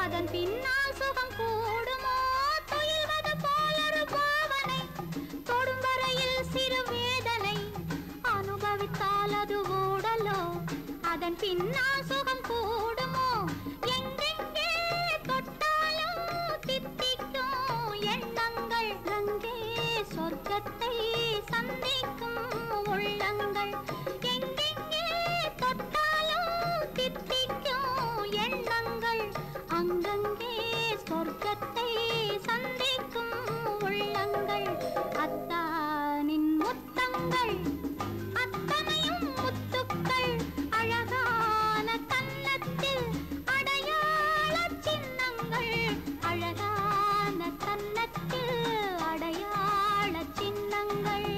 அதன் பின்னால் சுகம் கூடுமோ துயில்வது போலொரு பாவனை தொடும் வரையில் சிறு வேதனை அனுபவித்தால் அது ஊடலோ அதன் பின்னால் சுகம் கூடுமோ எங்கெங்கே தொட்டாலும் தித்திக்கும் எண்ணங்கள் அங்கே சொர்க்கத்தை சந்திக்கும் உள்ளங்கள் எங்கெங்கே தொட்டாலும் தித்திக்கும் எண்ணங்கள் அங்கங்கே சொர்க்கத்தை சந்திக்கும் உள்ளங்கள் அத்தானின் முத்தங்கள் அத்தனையும் முத்துக்கள் அழகான கன்னத்தில் அடையாள சின்னங்கள் அழகான கன்னத்தில் அடையாள சின்னங்கள்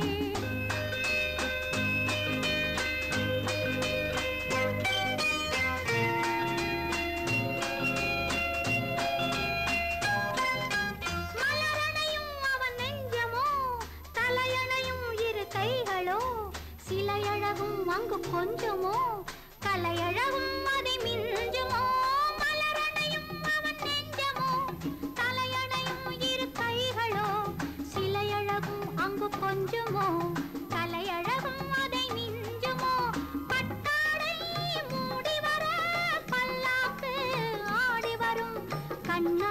மலரணையும் அவன் நெஞ்சமோ தலையணையும் இரு கைகளோ சிலையழகும் அங்கு கொஞ்சமோ கலையழகும் அதை மிஞ்சுமோ மலரணையும் அவன் நெஞ்சமோ தலையணையும் இரு கைகளோ சிலையழகும் அங்கு கொஞ்சமோ கலையழகும் அதை மிஞ்சுமோ பட்டாடை மூடி வர பல்லாக்கு ஆடி வரும் கண்ணா